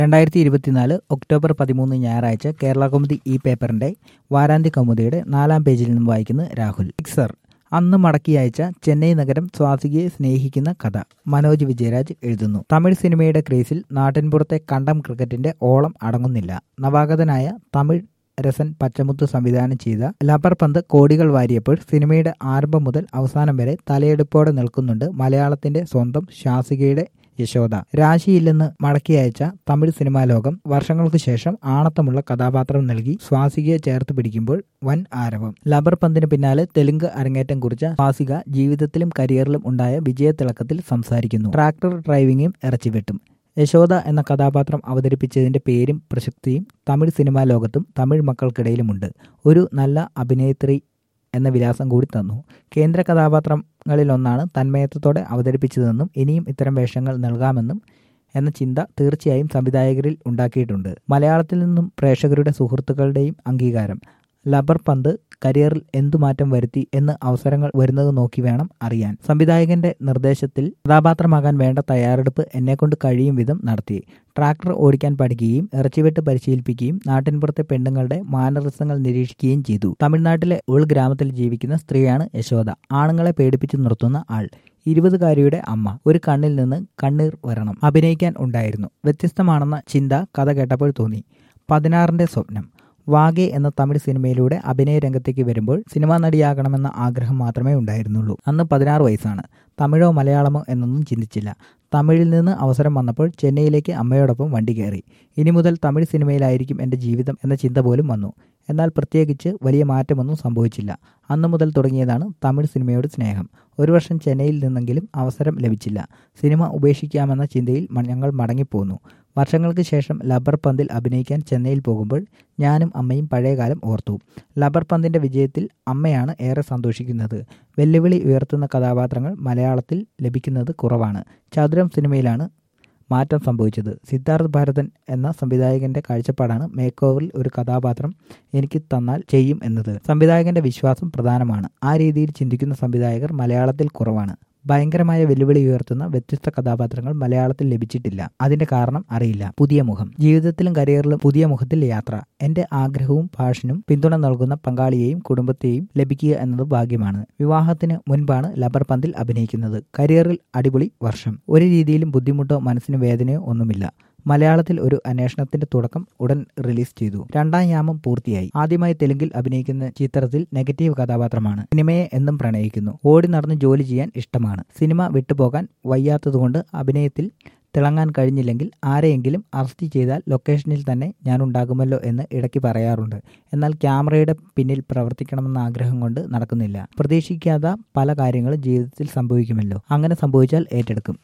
രണ്ടായിരത്തി ഇരുപത്തിനാല് ഒക്ടോബർ പതിമൂന്ന് ഞായറാഴ്ച കേരള കൗമുദി ഈ പേപ്പറിന്റെ വാരാന്ത്യ കൗമുദിയുടെ നാലാം പേജിൽ നിന്നും വായിക്കുന്നത് രാഹുൽ സിക്സർ അന്ന് മടക്കി അയച്ച ചെന്നൈ നഗരം സ്വാസികയെ സ്നേഹിക്കുന്ന കഥ മനോജ് വിജയരാജ് എഴുതുന്നു തമിഴ് സിനിമയുടെ ക്രേസിൽ നാട്ടിൻപുറത്തെ കണ്ടം ക്രിക്കറ്റിന്റെ ഓളം അടങ്ങുന്നില്ല നവാഗതനായ തമിഴ് രസൻ പച്ചമുത്ത് സംവിധാനം ചെയ്ത ലബർ പന്ത് കോടികൾ വാരിയപ്പോൾ സിനിമയുടെ ആരംഭം മുതൽ അവസാനം വരെ തലയെടുപ്പോടെ നിൽക്കുന്നുണ്ട് മലയാളത്തിന്റെ സ്വന്തം ശാസികയുടെ യശോദ രാശിയില്ലെന്ന് മടക്കി അയച്ച തമിഴ് സിനിമാ ലോകം വർഷങ്ങൾക്ക് ശേഷം ആണത്തമുള്ള കഥാപാത്രം നൽകി സ്വാസികയെ ചേർത്ത് പിടിക്കുമ്പോൾ വൻ ആരവം ലബർ പന്തിന് പിന്നാലെ തെലുങ്ക് അരങ്ങേറ്റം കുറിച്ച സ്വാസിക ജീവിതത്തിലും കരിയറിലും ഉണ്ടായ വിജയത്തിളക്കത്തിൽ സംസാരിക്കുന്നു ട്രാക്ടർ ഡ്രൈവിംഗും ഇറച്ചിവെട്ടും യശോദ എന്ന കഥാപാത്രം അവതരിപ്പിച്ചതിന്റെ പേരും പ്രസക്തിയും തമിഴ് സിനിമാ ലോകത്തും തമിഴ് മക്കൾക്കിടയിലുമുണ്ട് ഒരു നല്ല അഭിനേത്രി എന്ന വിലാസം കൂടി തന്നു കേന്ദ്ര കഥാപാത്രങ്ങളിലൊന്നാണ് തന്മയത്വത്തോടെ അവതരിപ്പിച്ചതെന്നും ഇനിയും ഇത്തരം വേഷങ്ങൾ നൽകാമെന്നും എന്ന ചിന്ത തീർച്ചയായും സംവിധായകരിൽ ഉണ്ടാക്കിയിട്ടുണ്ട് മലയാളത്തിൽ നിന്നും പ്രേക്ഷകരുടെ സുഹൃത്തുക്കളുടെയും അംഗീകാരം ലബർ പന്ത് കരിയറിൽ എന്തു മാറ്റം വരുത്തി എന്ന് അവസരങ്ങൾ വരുന്നത് നോക്കി വേണം അറിയാൻ സംവിധായകന്റെ നിർദ്ദേശത്തിൽ കഥാപാത്രമാകാൻ വേണ്ട തയ്യാറെടുപ്പ് എന്നെക്കൊണ്ട് കഴിയും വിധം നടത്തി ട്രാക്ടർ ഓടിക്കാൻ പഠിക്കുകയും ഇറച്ചിവെട്ട് പരിശീലിപ്പിക്കുകയും നാട്ടിൻപുറത്തെ പെണ്ണുങ്ങളുടെ മാനറിസങ്ങൾ നിരീക്ഷിക്കുകയും ചെയ്തു തമിഴ്നാട്ടിലെ ഉൾഗ്രാമത്തിൽ ജീവിക്കുന്ന സ്ത്രീയാണ് യശോദ ആണുങ്ങളെ പേടിപ്പിച്ചു നിർത്തുന്ന ആൾ ഇരുപതുകാരിയുടെ അമ്മ ഒരു കണ്ണിൽ നിന്ന് കണ്ണീർ വരണം അഭിനയിക്കാൻ ഉണ്ടായിരുന്നു വ്യത്യസ്തമാണെന്ന ചിന്ത കഥ കേട്ടപ്പോൾ തോന്നി പതിനാറിന്റെ സ്വപ്നം വാഗെ എന്ന തമിഴ് സിനിമയിലൂടെ അഭിനയ രംഗത്തേക്ക് വരുമ്പോൾ സിനിമാ നടിയാകണമെന്ന ആഗ്രഹം മാത്രമേ ഉണ്ടായിരുന്നുള്ളൂ അന്ന് പതിനാറ് വയസ്സാണ് തമിഴോ മലയാളമോ എന്നൊന്നും ചിന്തിച്ചില്ല തമിഴിൽ നിന്ന് അവസരം വന്നപ്പോൾ ചെന്നൈയിലേക്ക് അമ്മയോടൊപ്പം വണ്ടി കയറി ഇനി മുതൽ തമിഴ് സിനിമയിലായിരിക്കും എൻ്റെ ജീവിതം എന്ന ചിന്ത പോലും വന്നു എന്നാൽ പ്രത്യേകിച്ച് വലിയ മാറ്റമൊന്നും സംഭവിച്ചില്ല അന്നു മുതൽ തുടങ്ങിയതാണ് തമിഴ് സിനിമയോട് സ്നേഹം ഒരു വർഷം ചെന്നൈയിൽ നിന്നെങ്കിലും അവസരം ലഭിച്ചില്ല സിനിമ ഉപേക്ഷിക്കാമെന്ന ചിന്തയിൽ ഞങ്ങൾ മടങ്ങിപ്പോന്നു വർഷങ്ങൾക്ക് ശേഷം ലബർ പന്തിൽ അഭിനയിക്കാൻ ചെന്നൈയിൽ പോകുമ്പോൾ ഞാനും അമ്മയും പഴയകാലം ഓർത്തു ലബർ പന്തിന്റെ വിജയത്തിൽ അമ്മയാണ് ഏറെ സന്തോഷിക്കുന്നത് വെല്ലുവിളി ഉയർത്തുന്ന കഥാപാത്രങ്ങൾ മലയാളത്തിൽ ലഭിക്കുന്നത് കുറവാണ് ചതുരം സിനിമയിലാണ് മാറ്റം സംഭവിച്ചത് സിദ്ധാർത്ഥ് ഭാരതൻ എന്ന സംവിധായകന്റെ കാഴ്ചപ്പാടാണ് മേക്ക് ഓവറിൽ ഒരു കഥാപാത്രം എനിക്ക് തന്നാൽ ചെയ്യും എന്നത് സംവിധായകന്റെ വിശ്വാസം പ്രധാനമാണ് ആ രീതിയിൽ ചിന്തിക്കുന്ന സംവിധായകർ മലയാളത്തിൽ കുറവാണ് ഭയങ്കരമായ വെല്ലുവിളി ഉയർത്തുന്ന വ്യത്യസ്ത കഥാപാത്രങ്ങൾ മലയാളത്തിൽ ലഭിച്ചിട്ടില്ല അതിന്റെ കാരണം അറിയില്ല പുതിയ മുഖം ജീവിതത്തിലും കരിയറിലും പുതിയ മുഖത്തിൽ യാത്ര എന്റെ ആഗ്രഹവും പാഷനും പിന്തുണ നൽകുന്ന പങ്കാളിയെയും കുടുംബത്തെയും ലഭിക്കുക എന്നത് ഭാഗ്യമാണ് വിവാഹത്തിന് മുൻപാണ് ലബർ പന്തിൽ അഭിനയിക്കുന്നത് കരിയറിൽ അടിപൊളി വർഷം ഒരു രീതിയിലും ബുദ്ധിമുട്ടോ മനസ്സിന് വേദനയോ ഒന്നുമില്ല മലയാളത്തിൽ ഒരു അന്വേഷണത്തിന്റെ തുടക്കം ഉടൻ റിലീസ് ചെയ്തു രണ്ടാം യാമം പൂർത്തിയായി ആദ്യമായി തെലുങ്കിൽ അഭിനയിക്കുന്ന ചിത്രത്തിൽ നെഗറ്റീവ് കഥാപാത്രമാണ് സിനിമയെ എന്നും പ്രണയിക്കുന്നു ഓടി നടന്ന് ജോലി ചെയ്യാൻ ഇഷ്ടമാണ് സിനിമ വിട്ടുപോകാൻ വയ്യാത്തതുകൊണ്ട് അഭിനയത്തിൽ തിളങ്ങാൻ കഴിഞ്ഞില്ലെങ്കിൽ ആരെയെങ്കിലും അറസ്റ്റ് ചെയ്താൽ ലൊക്കേഷനിൽ തന്നെ ഞാൻ ഉണ്ടാകുമല്ലോ എന്ന് ഇടയ്ക്ക് പറയാറുണ്ട് എന്നാൽ ക്യാമറയുടെ പിന്നിൽ പ്രവർത്തിക്കണമെന്ന ആഗ്രഹം കൊണ്ട് നടക്കുന്നില്ല പ്രതീക്ഷിക്കാത്ത പല കാര്യങ്ങളും ജീവിതത്തിൽ സംഭവിക്കുമല്ലോ അങ്ങനെ സംഭവിച്ചാൽ ഏറ്റെടുക്കും